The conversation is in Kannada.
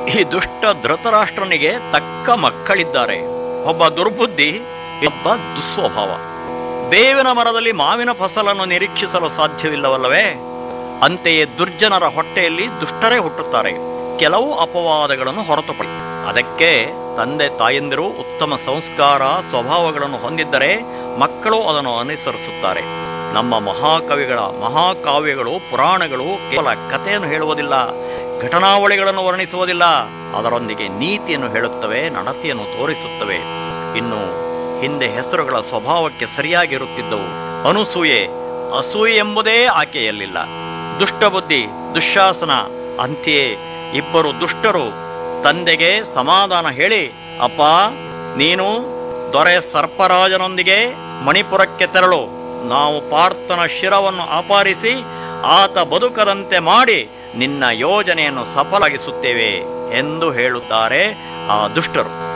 ಈ ದುಷ್ಟ ಧೃತರಾಷ್ಟ್ರನಿಗೆ ತಕ್ಕ ಮಕ್ಕಳಿದ್ದಾರೆ ಒಬ್ಬ ದುರ್ಬುದ್ಧಿ ಒಬ್ಬ ದುಸ್ವಭಾವ ಬೇವಿನ ಮರದಲ್ಲಿ ಮಾವಿನ ಫಸಲನ್ನು ನಿರೀಕ್ಷಿಸಲು ಸಾಧ್ಯವಿಲ್ಲವಲ್ಲವೇ ಅಂತೆಯೇ ದುರ್ಜನರ ಹೊಟ್ಟೆಯಲ್ಲಿ ದುಷ್ಟರೇ ಹುಟ್ಟುತ್ತಾರೆ ಕೆಲವು ಅಪವಾದಗಳನ್ನು ಹೊರತುಪಡಿ ಅದಕ್ಕೆ ತಂದೆ ತಾಯಂದಿರು ಉತ್ತಮ ಸಂಸ್ಕಾರ ಸ್ವಭಾವಗಳನ್ನು ಹೊಂದಿದ್ದರೆ ಮಕ್ಕಳು ಅದನ್ನು ಅನುಸರಿಸುತ್ತಾರೆ ನಮ್ಮ ಮಹಾಕವಿಗಳ ಮಹಾಕಾವ್ಯಗಳು ಪುರಾಣಗಳು ಕೇವಲ ಕಥೆಯನ್ನು ಹೇಳುವುದಿಲ್ಲ ಘಟನಾವಳಿಗಳನ್ನು ವರ್ಣಿಸುವುದಿಲ್ಲ ಅದರೊಂದಿಗೆ ನೀತಿಯನ್ನು ಹೇಳುತ್ತವೆ ನಡತೆಯನ್ನು ತೋರಿಸುತ್ತವೆ ಇನ್ನು ಹಿಂದೆ ಹೆಸರುಗಳ ಸ್ವಭಾವಕ್ಕೆ ಸರಿಯಾಗಿರುತ್ತಿದ್ದವು ಅನುಸೂಯೆ ಅಸೂಯೆ ಎಂಬುದೇ ಆಕೆಯಲ್ಲಿಲ್ಲ ದುಷ್ಟಬುದ್ಧಿ ದುಶ್ಯಾಸನ ಅಂತೆಯೇ ಇಬ್ಬರು ದುಷ್ಟರು ತಂದೆಗೆ ಸಮಾಧಾನ ಹೇಳಿ ಅಪ್ಪ ನೀನು ದೊರೆ ಸರ್ಪರಾಜನೊಂದಿಗೆ ಮಣಿಪುರಕ್ಕೆ ತೆರಳು ನಾವು ಪಾರ್ಥನ ಶಿರವನ್ನು ಅಪಹರಿಸಿ ಆತ ಬದುಕದಂತೆ ಮಾಡಿ ನಿನ್ನ ಯೋಜನೆಯನ್ನು ಸಫಲಗಿಸುತ್ತೇವೆ ಎಂದು ಹೇಳುತ್ತಾರೆ ಆ ದುಷ್ಟರು